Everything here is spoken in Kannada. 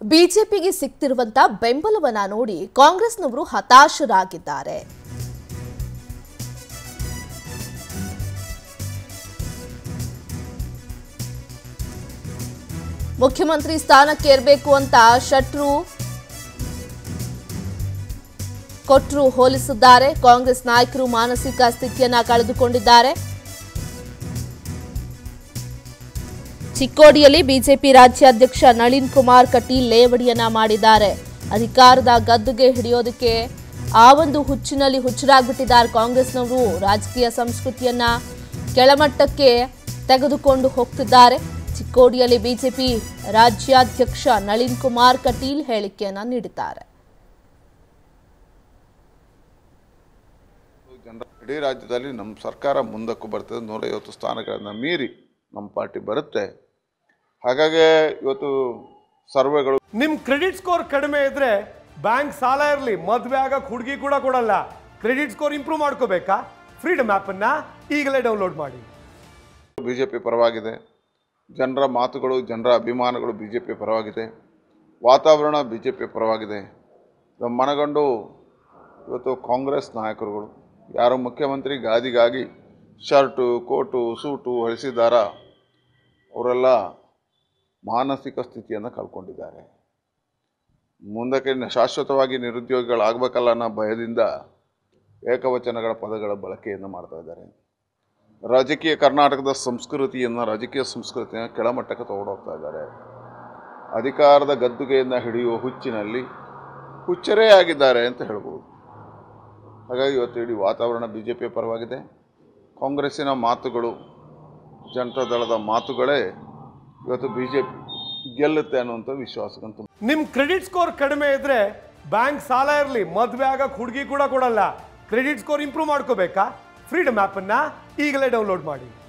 ಬಿಜೆಪಿಗೆ ಸಿಗ್ತಿರುವಂತ ಬೆಂಬಲವನ್ನ ನೋಡಿ ಕಾಂಗ್ರೆಸ್ನವರು ಹತಾಶರಾಗಿದ್ದಾರೆ ಮುಖ್ಯಮಂತ್ರಿ ಸ್ಥಾನಕ್ಕೆ ಇರಬೇಕು ಅಂತ ಶಟ್ರು ಕೊಟ್ರು ಹೋಲಿಸಿದ್ದಾರೆ ಕಾಂಗ್ರೆಸ್ ನಾಯಕರು ಮಾನಸಿಕ ಸ್ಥಿತಿಯನ್ನ ಕಳೆದುಕೊಂಡಿದ್ದಾರೆ ಚಿಕ್ಕೋಡಿಯಲ್ಲಿ ಬಿಜೆಪಿ ರಾಜ್ಯಾಧ್ಯಕ್ಷ ನಳಿನ್ ಕುಮಾರ್ ಕಟೀಲ್ ಲೇವಡಿಯನ್ನ ಮಾಡಿದ್ದಾರೆ ಅಧಿಕಾರದ ಗದ್ದುಗೆ ಹಿಡಿಯೋದಕ್ಕೆ ಆ ಒಂದು ಹುಚ್ಚಿನಲ್ಲಿ ಹುಚ್ಚರಾಗ್ಬಿಟ್ಟಿದ್ದಾರೆ ಕಾಂಗ್ರೆಸ್ನವರು ರಾಜಕೀಯ ಸಂಸ್ಕೃತಿಯನ್ನ ಕೆಳಮಟ್ಟಕ್ಕೆ ತೆಗೆದುಕೊಂಡು ಹೋಗ್ತಿದ್ದಾರೆ ಚಿಕ್ಕೋಡಿಯಲ್ಲಿ ಬಿಜೆಪಿ ರಾಜ್ಯಾಧ್ಯಕ್ಷ ನಳಿನ್ ಕುಮಾರ್ ಕಟೀಲ್ ಹೇಳಿಕೆಯನ್ನ ನೀಡಿದ್ದಾರೆ ಜನರ ಇಡೀ ರಾಜ್ಯದಲ್ಲಿ ನಮ್ಮ ಸರ್ಕಾರ ಮುಂದಕ್ಕೂ ಬರ್ತದೆ ನೂರೈವತ್ತು ಸ್ಥಾನಗಳನ್ನು ಮೀರಿ ನಮ್ಮ ಪಾರ್ಟಿ ಬರುತ್ತೆ ಹಾಗಾಗಿ ಇವತ್ತು ಸರ್ವೆಗಳು ನಿಮ್ ಕ್ರೆಡಿಟ್ ಸ್ಕೋರ್ ಕಡಿಮೆ ಇದ್ರೆ ಬ್ಯಾಂಕ್ ಸಾಲ ಇರಲಿ ಮದುವೆ ಆಗಕ್ಕೆ ಹುಡುಗಿ ಕೂಡ ಕೊಡಲ್ಲ ಕ್ರೆಡಿಟ್ ಸ್ಕೋರ್ ಇಂಪ್ರೂವ್ ಮಾಡ್ಕೋಬೇಕಾ ಫ್ರೀಡಮ್ ಅನ್ನ ಈಗಲೇ ಡೌನ್ಲೋಡ್ ಮಾಡಿ ಬಿ ಜೆ ಪಿ ಪರವಾಗಿದೆ ಜನರ ಮಾತುಗಳು ಜನರ ಅಭಿಮಾನಗಳು ಬಿ ಜೆ ಪಿ ಪರವಾಗಿದೆ ವಾತಾವರಣ ಬಿ ಜೆ ಪಿ ಪರವಾಗಿದೆ ಇದು ಮನಗಂಡು ಇವತ್ತು ಕಾಂಗ್ರೆಸ್ ನಾಯಕರುಗಳು ಯಾರು ಮುಖ್ಯಮಂತ್ರಿ ಗಾದಿಗಾಗಿ ಶರ್ಟು ಕೋಟು ಸೂಟು ಹೊಳಿಸಿದಾರ ಅವರೆಲ್ಲ ಮಾನಸಿಕ ಸ್ಥಿತಿಯನ್ನು ಕಳ್ಕೊಂಡಿದ್ದಾರೆ ಮುಂದಕ್ಕೆ ನ- ಶಾಶ್ವತವಾಗಿ ನಿರುದ್ಯೋಗಿಗಳಾಗಬೇಕಲ್ಲ ಅನ್ನೋ ಭಯದಿಂದ ಏಕವಚನಗಳ ಪದಗಳ ಬಳಕೆಯನ್ನು ಮಾಡ್ತಾ ಇದ್ದಾರೆ ರಾಜಕೀಯ ಕರ್ನಾಟಕದ ಸಂಸ್ಕೃತಿಯನ್ನು ರಾಜಕೀಯ ಸಂಸ್ಕೃತಿಯನ್ನು ಕೆಳಮಟ್ಟಕ್ಕೆ ತಗೊಂಡೋಗ್ತಾ ಇದ್ದಾರೆ ಅಧಿಕಾರದ ಗದ್ದುಗೆಯನ್ನು ಹಿಡಿಯುವ ಹುಚ್ಚಿನಲ್ಲಿ ಹುಚ್ಚರೇ ಆಗಿದ್ದಾರೆ ಅಂತ ಹೇಳ್ಬೋದು ಹಾಗಾಗಿ ಇವತ್ತು ಇಡೀ ವಾತಾವರಣ ಬಿ ಜೆ ಪಿಯ ಪರವಾಗಿದೆ ಕಾಂಗ್ರೆಸ್ಸಿನ ಮಾತುಗಳು ಜನತಾ ದಳದ ಮಾತುಗಳೇ ಇವತ್ತು ಬಿ ಜೆ ಪಿ ಗೆಲ್ಲುತ್ತೆ ಅನ್ನುವಂಥ ವಿಶ್ವಾಸಕ್ಕಂತೂ ನಿಮ್ ಕ್ರೆಡಿಟ್ ಸ್ಕೋರ್ ಕಡಿಮೆ ಇದ್ರೆ ಬ್ಯಾಂಕ್ ಸಾಲ ಇರಲಿ ಮದುವೆ ಆಗಕ್ಕೆ ಹುಡುಗಿ ಕೂಡ ಕೊಡಲ್ಲ ಕ್ರೆಡಿಟ್ ಸ್ಕೋರ್ ಇಂಪ್ರೂವ್ ಮಾಡ್ಕೋಬೇಕಾ ಫ್ರೀಡಮ್ ಅನ್ನ ಈಗಲೇ ಡೌನ್ಲೋಡ್ ಮಾಡಿ